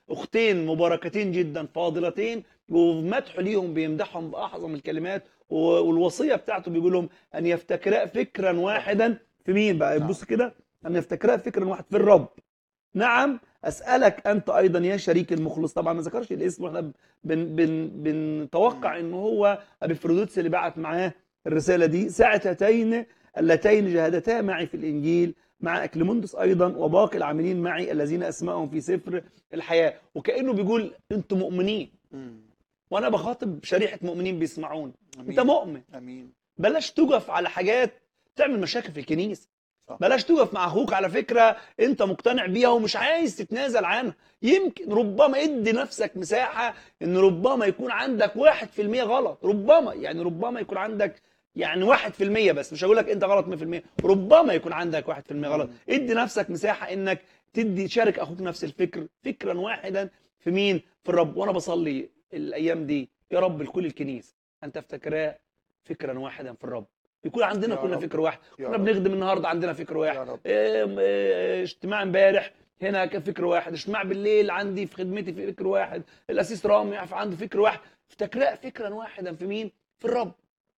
اختين مباركتين جدا فاضلتين ومدح ليهم بيمدحهم باعظم الكلمات و- والوصيه بتاعته بيقول لهم ان يفتكرا فكرا واحدا في مين بقى نعم. بص كده ان يفتكرا فكرا واحد في الرب نعم اسالك انت ايضا يا شريك المخلص طبعا ما ذكرش الاسم واحنا بن بن بنتوقع ان هو ابي فرودوتس اللي بعت معاه الرساله دي ساعه هاتين اللتين جاهدتا معي في الانجيل مع اكليموندس ايضا وباقي العاملين معي الذين اسمائهم في سفر الحياه وكانه بيقول انتم مؤمنين مم. وانا بخاطب شريحه مؤمنين بيسمعون امين انت مؤمن امين بلاش تقف على حاجات تعمل مشاكل في الكنيسه صح. بلاش تقف مع اخوك على فكره انت مقتنع بيها ومش عايز تتنازل عنها يمكن ربما ادي نفسك مساحه ان ربما يكون عندك واحد في المية غلط ربما يعني ربما يكون عندك يعني واحد في المية بس مش هقول لك انت غلط 100% ربما يكون عندك واحد في المية غلط مم. ادي نفسك مساحه انك تدي تشارك اخوك نفس الفكر فكرا واحدا في مين في الرب وانا بصلي الايام دي يا رب لكل الكنيسه ان تفتكرا فكرا واحدا في الرب يكون عندنا يا كلنا رب. فكر واحد يا كنا رب. بنخدم النهارده عندنا فكر واحد يا رب إيه، إيه، اجتماع امبارح هنا كان فكر واحد اجتماع بالليل عندي في خدمتي في فكر واحد الاسيس رامي عنده فكر واحد افتكراء فكرا واحدا في مين في الرب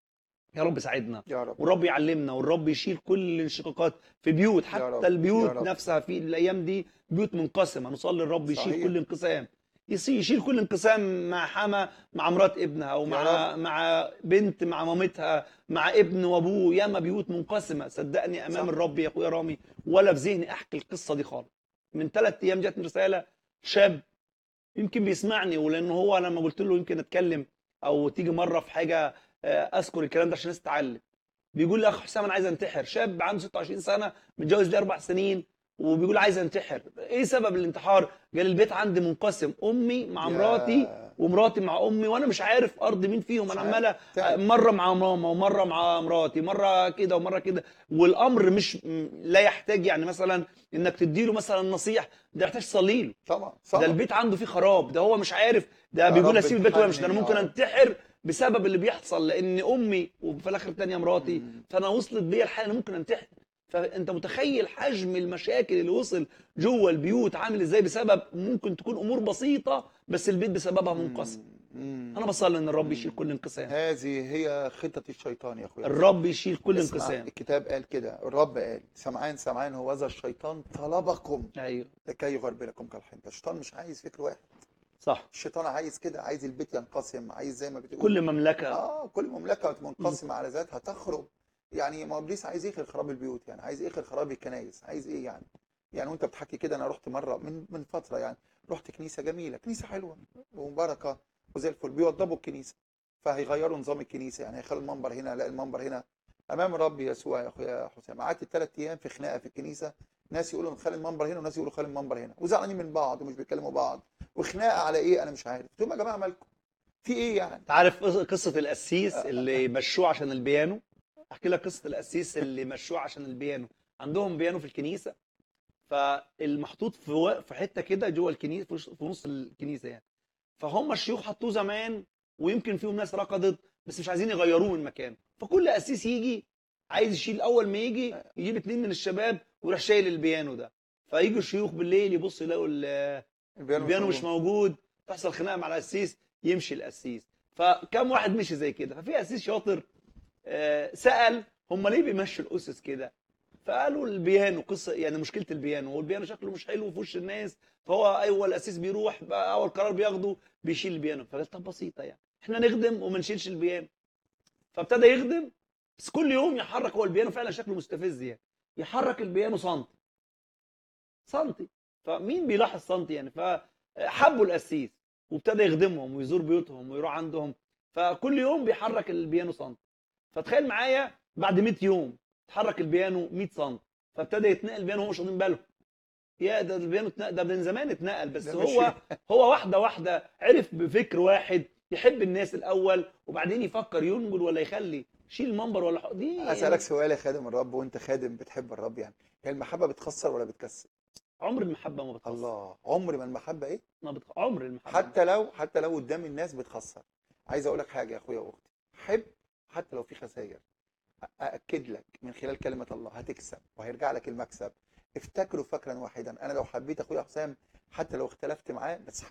يا رب ساعدنا يا رب والرب يعلمنا والرب يشيل كل الانشقاقات في بيوت حتى رب، البيوت يا رب. نفسها في الايام دي بيوت منقسمه نصلي الرب يشيل صحيح. كل انقسام يصي- يشيل كل انقسام مع حما مع مرات ابنها او يا مع مع بنت مع مامتها مع ابن وابوه ياما بيوت منقسمه صدقني امام صح. الرب يا اخويا رامي ولا في ذهني احكي القصه دي خالص من ثلاث ايام جاتني رساله شاب يمكن بيسمعني ولان هو لما قلت له يمكن اتكلم او تيجي مره في حاجه آه، اذكر الكلام ده عشان الناس تتعلم بيقول لي يا اخ حسام انا عايز انتحر شاب عنده 26 سنه متجوز لي اربع سنين وبيقول عايز انتحر ايه سبب الانتحار قال البيت عندي منقسم امي مع يا- مراتي ومراتي مع امي وانا مش عارف ارض مين فيهم انا مش عمال تعب. مره مع ماما ومره مع مراتي مره كده ومره كده والامر مش م- لا يحتاج يعني مثلا انك تديله مثلا نصيح ده يحتاج تصلي له طبعا ده طبعا البيت عنده فيه خراب ده هو مش عارف ده يا بيقول رب اسيب البيت وامشي ده انا ارحمني ممكن يا رب. انتحر بسبب اللي بيحصل لان امي وفي الاخر الثانيه مراتي مم. فانا وصلت بيا الحاله انا ممكن انتحر فانت متخيل حجم المشاكل اللي وصل جوه البيوت عامل ازاي بسبب ممكن تكون امور بسيطه بس البيت بسببها منقسم مم. انا بصلي ان الرب يشيل كل انقسام هذه هي خطة الشيطان يا اخويا الرب يشيل كل اسمع، انقسام الكتاب قال كده الرب قال سمعان سمعان هو ذا الشيطان طلبكم ايوه لكي يغربلكم كالحنطة الشيطان مش عايز فكر واحد صح الشيطان عايز كده عايز البيت ينقسم عايز زي ما بتقول كل مملكه اه كل مملكه منقسمه على ذاتها تخرب يعني ما هو ابليس عايز يخرب خراب البيوت يعني عايز يخرب خراب الكنايس عايز ايه يعني يعني وانت بتحكي كده انا رحت مره من من فتره يعني رحت كنيسه جميله كنيسه حلوه ومباركه وزي الفل بيوضبوا الكنيسه فهيغيروا نظام الكنيسه يعني هيخلوا المنبر هنا لا المنبر هنا امام الرب يسوع يا اخويا حسام قعدت ثلاث ايام في خناقه في الكنيسه ناس يقولوا نخلي المنبر هنا وناس يقولوا خلي المنبر هنا وزعلانين من بعض ومش بيكلموا بعض وخناقه على ايه انا مش عارف قلت لهم يا جماعه مالكم في ايه يعني انت عارف قص- قصه القسيس اللي مشوه عشان البيانو احكي لك قصه القسيس اللي مشوه عشان البيانو عندهم بيانو في الكنيسه فالمحطوط في و- في حته كده جوه الكنيسه في وش- في نص الكنيسه يعني فهم الشيوخ حطوه زمان ويمكن فيهم ناس ركضت بس مش عايزين يغيروه من مكانه فكل قسيس يجي عايز يشيل اول ما يجي يجيب اتنين من الشباب ويروح شايل البيانو ده فيجوا الشيوخ بالليل يبصوا يلاقوا ال- البيانو مش موجود تحصل خناقه مع القسيس يمشي القسيس فكم واحد مشي زي كده ففي قسيس شاطر آه، سال هم ليه بيمشوا الاسس كده فقالوا البيانو قصه يعني مشكله البيانو والبيانو شكله مش حلو في وش الناس فهو اول اسيس بيروح بقى اول قرار بياخده بيشيل البيانو فقال طب بسيطه يعني احنا نخدم وما نشيلش البيانو فابتدى يخدم بس كل يوم يحرك هو البيانو فعلا شكله مستفز يعني يحرك البيانو سنتي سنتي فمين بيلاحظ سنتي يعني فحبوا القسيس وابتدى يخدمهم ويزور بيوتهم ويروح عندهم فكل يوم بيحرك البيانو سنتي فتخيل معايا بعد 100 يوم اتحرك البيانو 100 سم فابتدى يتنقل البيانو وهو مش واخدين باله يا ده البيانو اتنقل ده من زمان اتنقل بس ده هو ماشي. هو واحده واحده عرف بفكر واحد يحب الناس الاول وبعدين يفكر ينقل ولا يخلي شيل المنبر ولا حق. دي اسالك سؤال يا خادم الرب وانت خادم بتحب الرب يعني هي المحبه بتخسر ولا بتكسب عمر المحبه ما بتخسر الله عمر ما المحبه ايه ما بتخ... عمر المحبه حتى لو حتى لو قدام الناس بتخسر عايز اقول لك حاجه يا اخويا واختي حب حتى لو في خسائر ااكد لك من خلال كلمه الله هتكسب وهيرجع لك المكسب افتكروا فكرا واحدا انا لو حبيت اخويا حسام حتى لو اختلفت معاه بس